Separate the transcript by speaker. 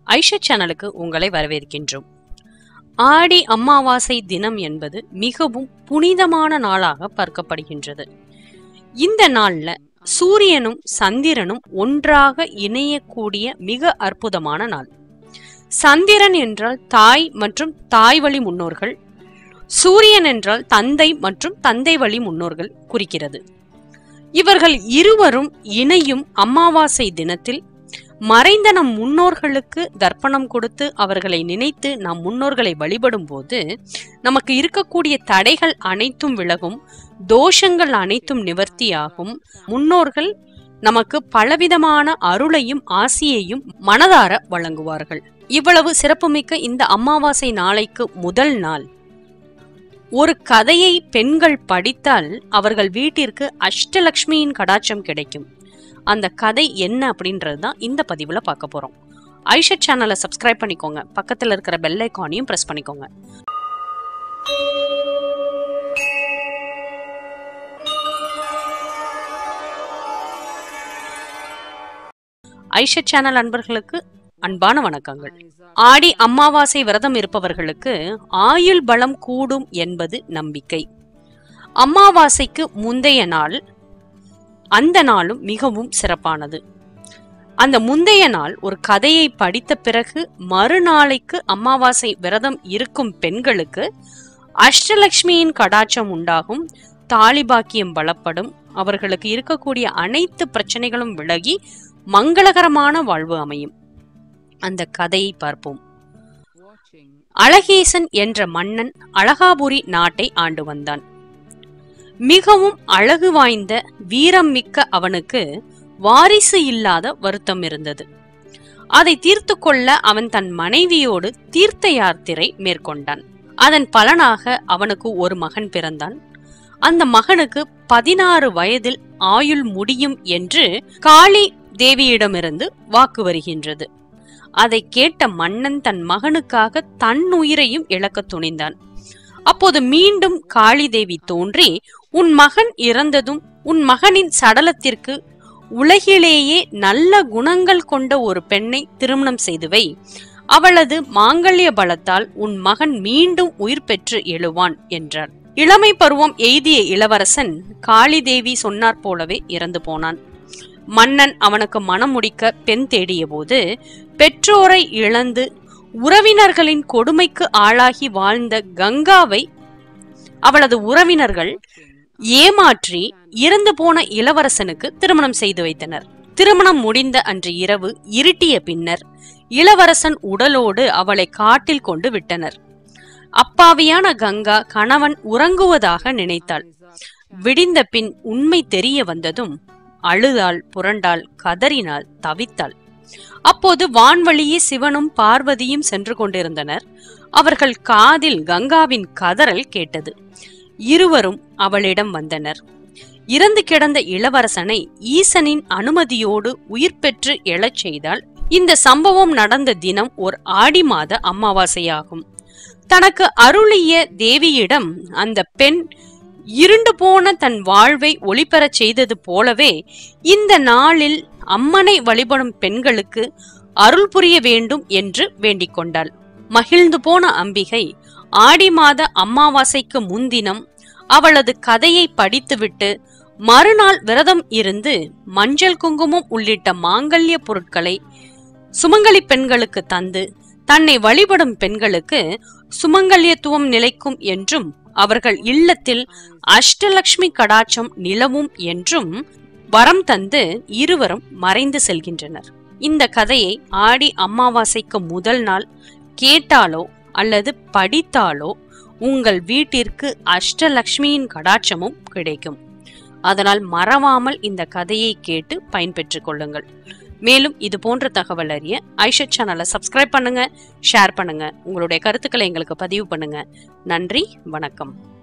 Speaker 1: ஐஷா சேனலுக்கு உங்களை வரவேற்கின்றோம் ஆடி அமாவாசை தினம் என்பது மிகவும் புனிதமான நாளாக பார்க்கப்படுகின்றது இந்த நாள்ல சூரியனும் சந்திரனும் ஒன்றாக இணையக்கூடிய மிக அற்புதமான நாள் சந்திரன் என்றால் தாய் மற்றும் தாய் வழி முன்னோர்கள் சூரியன் என்றால் தந்தை மற்றும் தந்தை வழி முன்னோர்கள் குறிக்கிறது இவர்கள் இருவரும் இணையும் அமாவாசை தினத்தில் மறைந்த நம் முன்னோர்களுக்கு தர்ப்பணம் கொடுத்து அவர்களை நினைத்து நம் முன்னோர்களை வழிபடும் போது நமக்கு இருக்கக்கூடிய தடைகள் அனைத்தும் விலகும் தோஷங்கள் அனைத்தும் நிவர்த்தியாகும் முன்னோர்கள் நமக்கு பலவிதமான அருளையும் ஆசியையும் மனதார வழங்குவார்கள் இவ்வளவு சிறப்புமிக்க இந்த அமாவாசை நாளைக்கு முதல் நாள் ஒரு கதையை பெண்கள் படித்தால் அவர்கள் வீட்டிற்கு அஷ்டலக்ஷ்மியின் கடாட்சம் கிடைக்கும் அந்த கதை என்ன அப்படின்றது தான் இந்த பதிவுல பார்க்க போறோம் ஐஷட் சேனலை சப்ஸ்கிரைப் பண்ணிக்கோங்க பக்கத்துல இருக்கிற பெல் ஐக்கானையும் பிரஸ் பண்ணிக்கோங்க ஐஷட் சேனல் அன்பர்களுக்கு அன்பான வணக்கங்கள் ஆடி அமாவாசை விரதம் இருப்பவர்களுக்கு ஆயுள் பலம் கூடும் என்பது நம்பிக்கை அமாவாசைக்கு முந்தைய நாள் அந்த நாளும் மிகவும் சிறப்பானது அந்த முந்தைய நாள் ஒரு கதையை படித்த பிறகு மறுநாளைக்கு அமாவாசை விரதம் இருக்கும் பெண்களுக்கு அஷ்டலட்சுமியின் கடாட்சம் உண்டாகும் தாலிபாக்கியம் பலப்படும் அவர்களுக்கு இருக்கக்கூடிய அனைத்து பிரச்சனைகளும் விலகி மங்களகரமான வாழ்வு அமையும் அந்த கதையை பார்ப்போம் அழகேசன் என்ற மன்னன் அழகாபுரி நாட்டை ஆண்டு வந்தான் மிகவும் அழகு வாய்ந்த வீரம் மிக்க அவனுக்கு வாரிசு இல்லாத வருத்தம் இருந்தது அதை தீர்த்து கொள்ள அவன் தன் மனைவியோடு தீர்த்த யாத்திரை மேற்கொண்டான் அதன் பலனாக அவனுக்கு ஒரு மகன் பிறந்தான் அந்த மகனுக்கு பதினாறு வயதில் ஆயுள் முடியும் என்று காளி தேவியிடமிருந்து வாக்கு வருகின்றது அதை கேட்ட மன்னன் தன் மகனுக்காக தன் உயிரையும் இழக்க துணிந்தான் அப்போது மீண்டும் காளி தேவி தோன்றி உன் மகன் இறந்ததும் உன் மகனின் சடலத்திற்கு உலகிலேயே நல்ல குணங்கள் கொண்ட ஒரு பெண்ணை திருமணம் செய்து வை அவளது மாங்கல்ய பலத்தால் உன் மகன் மீண்டும் உயிர் பெற்று எழுவான் என்றார் இளமை பருவம் எய்திய இளவரசன் காளி தேவி சொன்னார் போலவே இறந்து போனான் மன்னன் அவனுக்கு மனம் முடிக்க பெண் தேடிய போது பெற்றோரை இழந்து உறவினர்களின் கொடுமைக்கு ஆளாகி வாழ்ந்த கங்காவை அவளது உறவினர்கள் ஏமாற்றி இறந்து போன இளவரசனுக்கு திருமணம் செய்து வைத்தனர் திருமணம் முடிந்த அன்று இரவு இருட்டிய பின்னர் இளவரசன் உடலோடு அவளை காட்டில் கொண்டு விட்டனர் அப்பாவியான கங்கா கணவன் உறங்குவதாக நினைத்தாள் விடிந்த பின் உண்மை தெரிய வந்ததும் அழுதாள் புரண்டாள் கதறினாள் தவித்தாள் அப்போது வான்வழியே சிவனும் பார்வதியும் சென்று கொண்டிருந்தனர் அவர்கள் காதில் கங்காவின் கதறல் கேட்டது இருவரும் அவளிடம் வந்தனர் இறந்து கிடந்த இளவரசனை ஈசனின் அனுமதியோடு உயிர் பெற்று எழச் செய்தால் இந்த சம்பவம் நடந்த தினம் ஒரு ஆடி மாத அமாவாசையாகும் தனக்கு அருளிய தேவியிடம் அந்த பெண் இருண்டு போன தன் வாழ்வை ஒளிபெறச் செய்தது போலவே இந்த நாளில் அம்மனை வழிபடும் பெண்களுக்கு அருள் புரிய வேண்டும் என்று வேண்டிக் கொண்டாள் மகிழ்ந்து போன அம்பிகை ஆடி மாத அமாவாசைக்கு முன்தினம் அவளது கதையை படித்துவிட்டு மறுநாள் விரதம் இருந்து மஞ்சள் குங்குமம் உள்ளிட்ட மாங்கல்ய பொருட்களை சுமங்கலி பெண்களுக்கு தந்து தன்னை வழிபடும் பெண்களுக்கு சுமங்கல்யத்துவம் நிலைக்கும் என்றும் அவர்கள் இல்லத்தில் அஷ்டலட்சுமி கடாட்சம் நிலவும் என்றும் வரம் தந்து இருவரும் மறைந்து செல்கின்றனர் இந்த கதையை ஆடி அமாவாசைக்கு முதல் நாள் கேட்டாலோ அல்லது படித்தாலோ உங்கள் வீட்டிற்கு அஷ்டலட்சுமியின் கடாட்சமும் கிடைக்கும் அதனால் மறவாமல் இந்த கதையை கேட்டு பயன்பெற்றுக் கொள்ளுங்கள் மேலும் இது போன்ற தகவல் அறிய ஐஷத் சேனலை சப்ஸ்கிரைப் பண்ணுங்க ஷேர் பண்ணுங்க உங்களுடைய கருத்துக்களை எங்களுக்கு பதிவு பண்ணுங்க நன்றி வணக்கம்